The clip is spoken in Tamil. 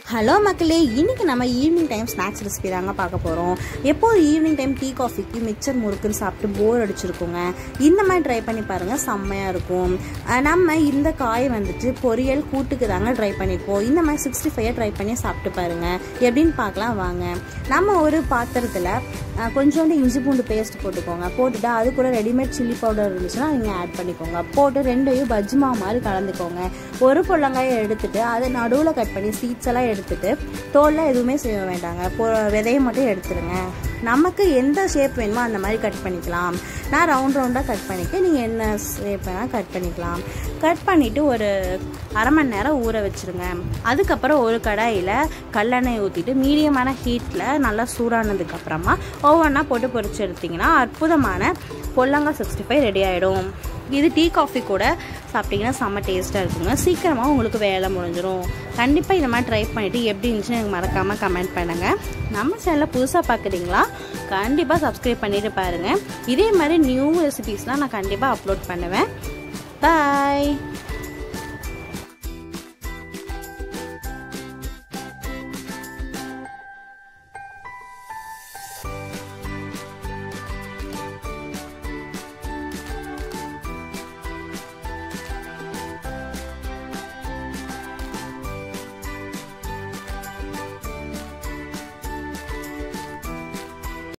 ஹலோ மக்களே இன்னைக்கு நம்ம ஈவினிங் டைம் ஸ்நாக்ஸ் ரெசிபி தாங்க பார்க்க போகிறோம் எப்போது ஈவினிங் டைம் டீ காஃபிக்கு மிக்சர் முறுக்குன்னு சாப்பிட்டு போர் அடிச்சிருக்கோங்க இந்த மாதிரி ட்ரை பண்ணி பாருங்கள் செம்மையாக இருக்கும் அஹ் நம்ம இந்த காய் வந்துட்டு பொரியல் கூட்டுக்கு தாங்க ட்ரை பண்ணியிருக்கோம் இந்த மாதிரி சிக்ஸ்டி ஃபைவ் ட்ரை பண்ணி சாப்பிட்டு பாருங்கள் எப்படின்னு பார்க்கலாம் வாங்க நம்ம ஒரு பாத்திரத்தில் அஹ் கொஞ்சோண்டு இஞ்சி பூண்டு பேஸ்ட் போட்டுக்கோங்க போட்டுட்டு அது கூட ரெடிமேட் சில்லி பவுடர் இருந்துச்சுன்னா நீங்கள் ஆட் பண்ணிக்கோங்க போட்டு ரெண்டையும் பஜ்ஜி மாவு மாதிரி கலந்துக்கோங்க ஒரு பொள்ளங்காயை எடுத்துட்டு அதை நடுவில் கட் பண்ணி சீட்ஸ் எல்லாம் எடுத்துட்டு தோல்லாம் எதுவுமே செய்ய வேண்டாங்க பொ விதையை மட்டும் எடுத்துருங்க நமக்கு எந்த ஷேப் வேணுமோ அந்த மாதிரி கட் பண்ணிக்கலாம் நான் ரவுண்ட் ரவுண்டாக கட் பண்ணிக்க நீங்கள் என்ன ஷேப் வேணால் கட் பண்ணிக்கலாம் கட் பண்ணிவிட்டு ஒரு அரை மணி நேரம் ஊற வச்சுருங்க அதுக்கப்புறம் ஒரு கடாயில் கல்லெண்ணெய் ஊற்றிட்டு மீடியமான ஹீட்டில் நல்லா சூடானதுக்கப்புறமா ஒவ்வொன்றா போட்டு பொரிச்சு எடுத்திங்கன்னா அற்புதமான பொல்லங்காய் சிக்ஸ்டி ஃபைவ் ரெடி ஆகிடும் இது டீ காஃபி கூட சாப்பிட்டிங்கன்னா செம்ம டேஸ்ட்டாக இருக்குங்க சீக்கிரமாக உங்களுக்கு வேலை முடிஞ்சிடும் கண்டிப்பாக இந்த மாதிரி ட்ரை பண்ணிவிட்டு எப்படி இருந்துச்சுன்னு எனக்கு மறக்காமல் கமெண்ட் பண்ணுங்கள் நம்ம சேனலில் புதுசாக பார்க்குறீங்களா கண்டிப்பாக சப்ஸ்கிரைப் பண்ணிட்டு பாருங்கள் இதே மாதிரி நியூ ரெசிபீஸ்லாம் நான் கண்டிப்பாக அப்லோட் பண்ணுவேன் பாய்